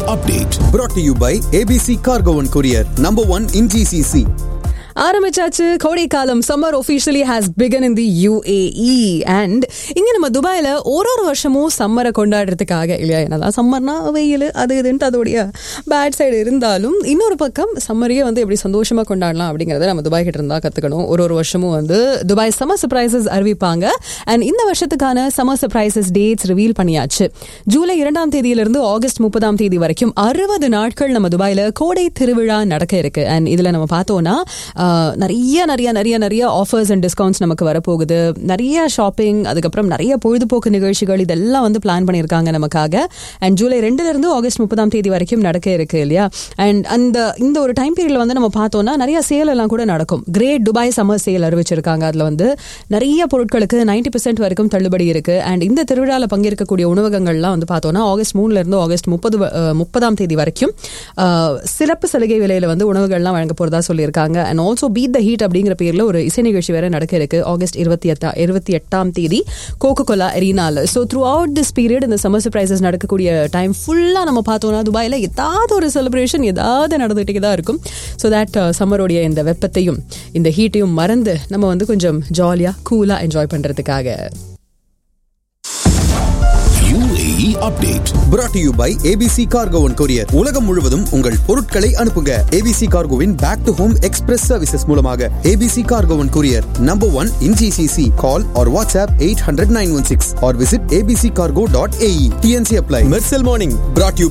update brought to you by ABC Cargo and Courier, number one in GCC. ஆரம்பிச்சாச்சு கோடைக்காலம் summer officially has begun in the UAE and இங்க நம்ம துபாயில ஒரு ஒரு வருஷமும் சம்மரை கொண்டாடுறதுக்காக இல்லையா என்னதான் சம்மர்னா வெயில் அது இதுன்ட்டு அதோடைய பேட் சைடு இருந்தாலும் இன்னொரு பக்கம் சம்மரையே வந்து எப்படி சந்தோஷமா கொண்டாடலாம் அப்படிங்கறத நம்ம துபாய் கிட்ட இருந்தா கத்துக்கணும் ஒரு ஒரு வருஷமும் வந்து துபாய் சம்மர் சர்ப்ரைசஸ் அறிவிப்பாங்க அண்ட் இந்த வருஷத்துக்கான சம்மர் சர்ப்ரைசஸ் டேட்ஸ் ரிவீல் பண்ணியாச்சு ஜூலை இரண்டாம் தேதியிலிருந்து ஆகஸ்ட் முப்பதாம் தேதி வரைக்கும் அறுபது நாட்கள் நம்ம துபாயில கோடை திருவிழா நடக்க இருக்கு அண்ட் இதுல நம்ம பார்த்தோம்னா ஆஹ், நிறைய நிறைய நிறைய நிறைய ஆஃபர்ஸ் அண்ட் டிஸ்கவுண்ட்ஸ் நமக்கு வரப்போகுது நிறைய ஷாப்பிங் அதுக்கப்புறம் நிறைய பொழுதுபோக்கு நிகழ்ச்சிகள் இதெல்லாம் வந்து பிளான் பண்ணியிருக்காங்க நமக்காக அண்ட் ஜூலை ரெண்டுல இருந்து ஆகஸ்ட் முப்பதாம் தேதி வரைக்கும் நடக்க இருக்கு இல்லையா அண்ட் அந்த இந்த ஒரு டைம் பீரியட்ல வந்து நம்ம பார்த்தோம்னா நிறைய சேல் எல்லாம் கூட நடக்கும் கிரேட் துபாய் சம்மர் சேல் அறிவிச்சிருக்காங்க அதுல வந்து நிறைய பொருட்களுக்கு 90% பர்சன்ட் வரைக்கும் தள்ளுபடி இருக்கு அண்ட் இந்த திருவிழாவில் பங்கேற்கக்கூடிய உணவகங்கள்லாம் வந்து பார்த்தோம்னா ஆகஸ்ட் மூணுல இருந்து ஆகஸ்ட் முப்பது முப்பதாம் தேதி வரைக்கும் ஆஹ், சிறப்பு சலுகை விலையில வந்து உணவுகள்லாம் வழங்க போறதா சொல்லியிருக்காங்க and also beat the heat அப்படிங்கிற பேர்ல ஒரு இசை நிகழ்ச்சி வேற நடக்க இருக்கு ஆகஸ்ட் இருபத்தி எட்டா இருபத்தி எட்டாம் தேதி கோகோ கோலா எரினால so throughout this period இந்த சம்மர் சர்ப்ரைசஸ் நடக்கக்கூடிய டைம் ஃபுல்லா நம்ம பார்த்தோம்னா துபாயில ஏதாவது ஒரு செலிப்ரேஷன் ஏதாவது நடந்துகிட்டே தான் இருக்கும் ஸோ தட் சம்மருடைய இந்த வெப்பத்தையும் இந்த ஹீட்டையும் மறந்து நம்ம வந்து கொஞ்சம் ஜாலியா கூலா என்ஜாய் பண்றதுக்காக UAE update brought to you by ABC Cargo and Courier. உலகம் முழுவதும் உங்கள் பொருட்களை அனுப்புங்க ABC Cargoவின் back to home express services மூலமாக ABC Cargo and Courier, number one in GCC. Call or WhatsApp 800 916 or visit abccargo.ae. TNC apply. Mercel Morning brought to you